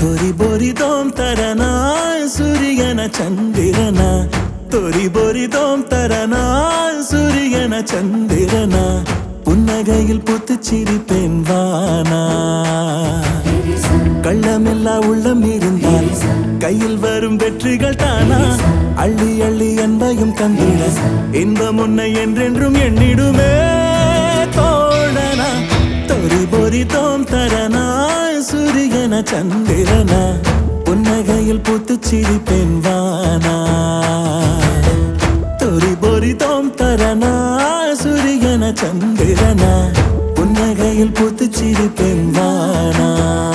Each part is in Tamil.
தொரி பொரி தோம் தரனா சூரியன சந்திரனா தொரி பொரி தோம் தரனா சூரியன சந்திரனா புன்னகையில் புத்துச் சிரிப்பேன் வானா கள்ளமெல்லா உள்ளம் இருந்தால் கையில் வரும் வெற்றிகள் தானா அள்ளி அள்ளி அன்பையும் தந்திட இன்பம் உன்னை என்றென்றும் எண்ணிடுமே தோழனா தொரி பொரி தோம் தரனா சூரியன சந்திரனா புன்னகையில் பூத்துச் சிரிப்பேன் வானா தொரி பொரி தோம் தரனா சூரியன சந்திரனா புன்னகையில் பூத்துச் சிரிப்பேன் வானா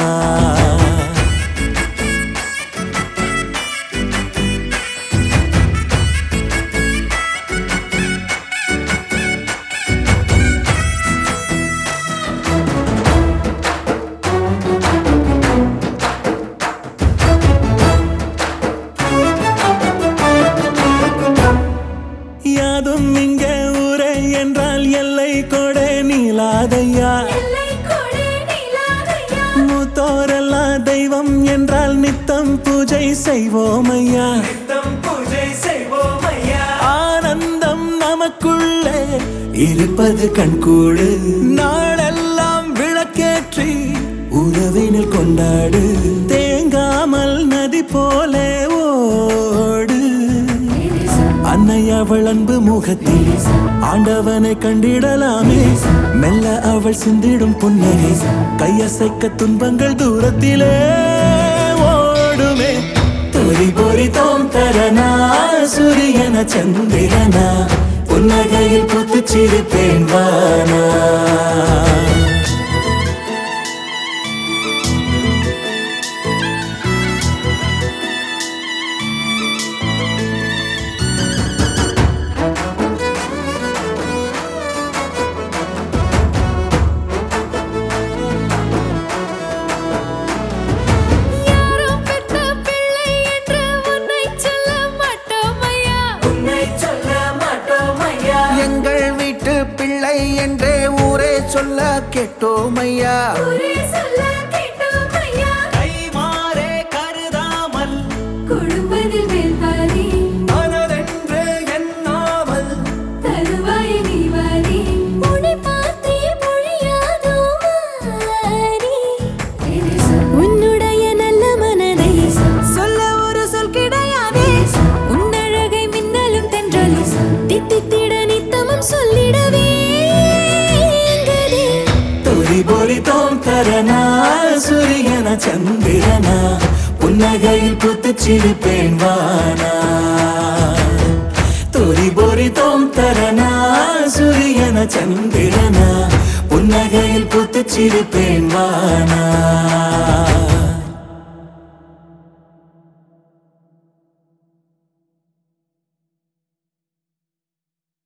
யாதும் இங்க ஊரே என்றால் எல்லை கொடை நீலாதையா மூத்தோரெல்லாம் தெய்வம் என்றால் நித்தம் பூஜை செய்வோமையா ஆனந்தம் நமக்குள்ளே இருப்பது கண்கூடு நாளெல்லாம் விளக்கேற்றி உறவினில் கொண்டாடு தேங்காமல் நதி போலே ஓடு அன்னை அவள் அன்பு முகத்தில் ஆண்டவனை கண்டிடலாமே மெல்ல அவள் சிந்திடும் புன்னகை கையசைக்க துன்பங்கள் தூரத்திலே ஓடுமே தொரி பொறி தோம் தரனா சூரியன சந்திரனா புன்னகையில் புத்துச் சிரிப்பேன் வானா எங்கள் வீட்டு பிள்ளை என்றே ஊரே சொல்ல கேட்டோமையா கைமாறே கருதாமல் கொடுப்பதில் வேல்பாரி மனதென்று எண்ணாமல் தருவாய் நீ வாரி உன்னை பார்த்தே பொழியாதோ மாறி உன்னுடைய நல்ல மனதை சொல்ல ஒரு சொல் கிடையாதே உன்னழகை மின்னலும் தென்றலும் தித்தித்திட நித்தமும் சொல்லிடவே எங்குதே. தொரி பொறி தோம் தரனா சூரியன சந்திரனா புன்னகையில் புத்துச் சிரிப்பேன் வானா தொரி பொறி தோம் தரனா சூரியன சந்திரனா புன்னகையில் புத்துச் சிரிப்பேன் வானா